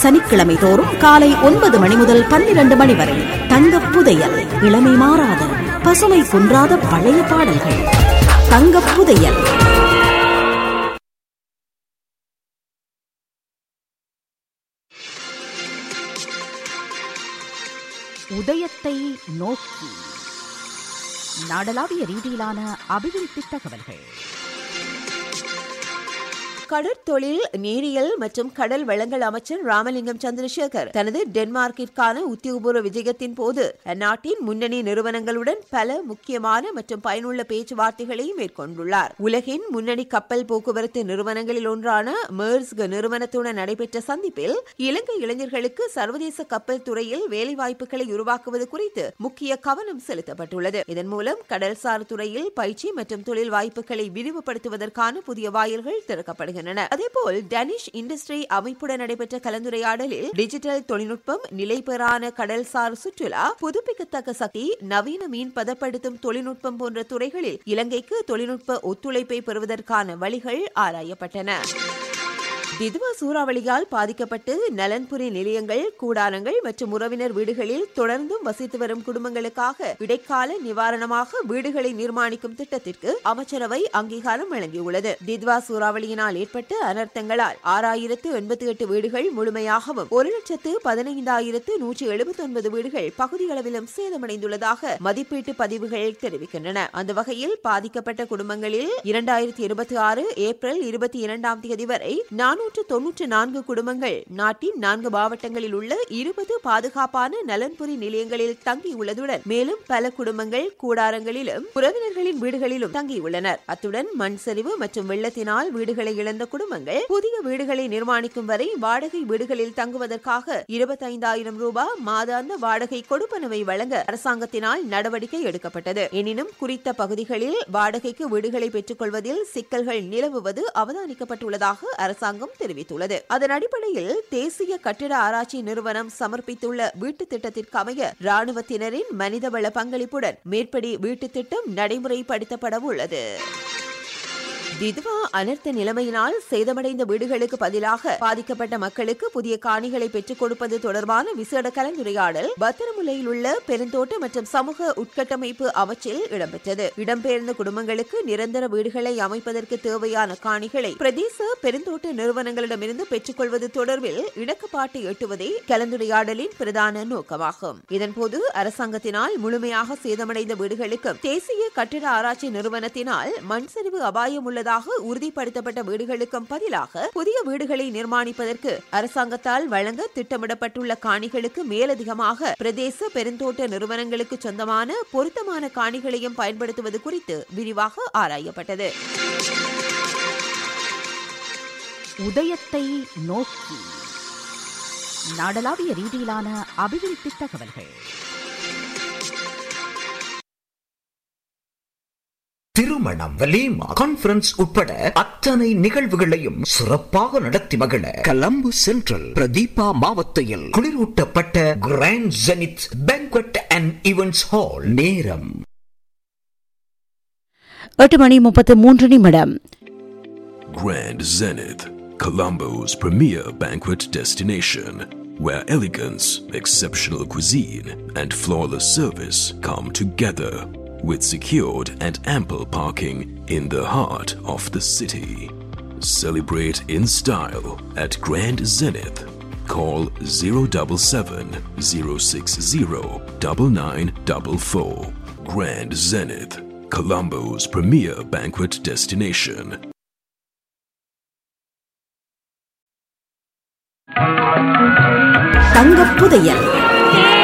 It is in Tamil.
சனிக்கிழமை தோறும் காலை ஒன்பது மணி முதல் பன்னிரண்டு மணி வரை தங்கப் புதையல் இளமை மாறாத பசுமை குன்றாத பழைய பாடல்கள் தங்கப் புதையல் உதயத்தை நோக்கி நாடளாவிய ரீதியிலான அபிவிருத்தி தகவல்கள் கடற்தொழில் நீரியல் மற்றும் கடல் வளங்கள் அமைச்சர் ராமலிங்கம் சந்திரசேகர் தனது டென்மார்க்கிற்கான உத்தியோகபூர்வ விஜயத்தின் போது அந்நாட்டின் முன்னணி நிறுவனங்களுடன் பல முக்கியமான மற்றும் பயனுள்ள பேச்சுவார்த்தைகளை மேற்கொண்டுள்ளார் உலகின் முன்னணி கப்பல் போக்குவரத்து நிறுவனங்களில் ஒன்றான மேர்ஸ்க் நிறுவனத்துடன் நடைபெற்ற சந்திப்பில் இலங்கை இளைஞர்களுக்கு சர்வதேச கப்பல் துறையில் வேலைவாய்ப்புகளை உருவாக்குவது குறித்து முக்கிய கவனம் செலுத்தப்பட்டுள்ளது இதன் மூலம் கடல்சார் துறையில் பயிற்சி மற்றும் தொழில் வாய்ப்புகளை விரிவுபடுத்துவதற்கான புதிய வாயில்கள் திறக்கப்படுகின்றன அதேபோல் டனிஷ் இண்டஸ்ட்ரி அமைப்புடன் நடைபெற்ற கலந்துரையாடலில் டிஜிட்டல் தொழில்நுட்பம் நிலைபெறான கடல்சார் சுற்றுலா புதுப்பிக்கத்தக்க சக்தி நவீன மீன் பதப்படுத்தும் தொழில்நுட்பம் போன்ற துறைகளில் இலங்கைக்கு தொழில்நுட்ப ஒத்துழைப்பை பெறுவதற்கான வழிகள் ஆராயப்பட்டன திதுவா சூறாவளியால் பாதிக்கப்பட்டு நலன்புரி நிலையங்கள் கூடாரங்கள் மற்றும் உறவினர் வீடுகளில் தொடர்ந்தும் வசித்து வரும் குடும்பங்களுக்காக இடைக்கால நிவாரணமாக வீடுகளை நிர்மாணிக்கும் திட்டத்திற்கு அமைச்சரவை அங்கீகாரம் வழங்கியுள்ளது தித்வா சூறாவளியினால் ஏற்பட்ட அனர்த்தங்களால் ஆறாயிரத்து எண்பத்தி எட்டு வீடுகள் முழுமையாகவும் ஒரு லட்சத்து பதினைந்தாயிரத்து நூற்றி எழுபத்தி ஒன்பது வீடுகள் பகுதியளவிலும் சேதமடைந்துள்ளதாக மதிப்பீட்டு பதிவுகள் தெரிவிக்கின்றன அந்த வகையில் பாதிக்கப்பட்ட குடும்பங்களில் இரண்டாயிரத்தி இருபத்தி ஆறு ஏப்ரல் இருபத்தி இரண்டாம் தேதி வரை நானூற்று தொன்னூற்று நான்கு குடும்பங்கள் நாட்டின் நான்கு மாவட்டங்களில் உள்ள இருபது பாதுகாப்பான நலன்புரி நிலையங்களில் தங்கியுள்ளதுடன் மேலும் பல குடும்பங்கள் கூடாரங்களிலும் உறவினர்களின் வீடுகளிலும் தங்கியுள்ளனர் அத்துடன் மண் சரிவு மற்றும் வெள்ளத்தினால் வீடுகளை இழந்த குடும்பங்கள் புதிய வீடுகளை நிர்மாணிக்கும் வரை வாடகை வீடுகளில் தங்குவதற்காக இருபத்தைந்தாயிரம் ரூபாய் மாதாந்த வாடகை கொடுப்பனவை வழங்க அரசாங்கத்தினால் நடவடிக்கை எடுக்கப்பட்டது எனினும் குறித்த பகுதிகளில் வாடகைக்கு வீடுகளை பெற்றுக் கொள்வதில் சிக்கல்கள் நிலவுவது அவதானிக்கப்பட்டுள்ளதாக அரசாங்கம் தெரிவித்துள்ளது அதன் அடிப்படையில் தேசிய கட்டிட ஆராய்ச்சி நிறுவனம் சமர்ப்பித்துள்ள வீட்டு திட்டத்திற்கு அமைய ராணுவத்தினரின் மனிதவள பங்களிப்புடன் மேற்படி வீட்டு திட்டம் நடைமுறைப்படுத்தப்பட உள்ளது திதுவா அனர்த்த நிலைமையினால் சேதமடைந்த வீடுகளுக்கு பதிலாக பாதிக்கப்பட்ட மக்களுக்கு புதிய காணிகளை பெற்றுக் கொடுப்பது தொடர்பான விசேட கலந்துரையாடல் பத்திரமுலையில் உள்ள பெருந்தோட்ட மற்றும் சமூக உட்கட்டமைப்பு அமைச்சில் இடம்பெற்றது இடம்பெயர்ந்த குடும்பங்களுக்கு நிரந்தர வீடுகளை அமைப்பதற்கு தேவையான காணிகளை பிரதேச பெருந்தோட்ட நிறுவனங்களிடமிருந்து பெற்றுக்கொள்வது தொடர்பில் இணக்கப்பாட்டை எட்டுவதே கலந்துரையாடலின் பிரதான நோக்கமாகும் இதன்போது அரசாங்கத்தினால் முழுமையாக சேதமடைந்த வீடுகளுக்கும் தேசிய கட்டிட ஆராய்ச்சி நிறுவனத்தினால் மண் சரிவு அபாயம் உள்ளதாக உறுதிப்படுத்தப்பட்ட வீடுகளுக்கும் பதிலாக புதிய வீடுகளை நிர்மாணிப்பதற்கு அரசாங்கத்தால் வழங்க திட்டமிடப்பட்டுள்ள காணிகளுக்கு மேலதிகமாக பிரதேச பெருந்தோட்ட நிறுவனங்களுக்கு சொந்தமான பொருத்தமான காணிகளையும் பயன்படுத்துவது குறித்து விரிவாக ஆராயப்பட்டது உதயத்தை நோக்கி நாடளாவிய ரீதியிலான அபிவிருத்தி தகவல்கள் திருமணம் வலீமா கான்பரன்ஸ் உட்பட அத்தனை நிகழ்வுகளையும் சிறப்பாக நடத்தி மகிழ கலம்பு சென்ட்ரல் பிரதீபா மாவத்தையில் குளிரூட்டப்பட்ட grand zenith banquet and events hall நேரம் எட்டு மணி முப்பத்து மூன்று நிமிடம் Grand Zenith, Colombo's premier banquet destination, where elegance, exceptional cuisine, and flawless service come together, with secured and ample parking in the heart of the city. Celebrate in style at Grand Zenith. Call 077 060 9944. Grand Zenith, Colombo's premier banquet destination. தங்கப் புதையல்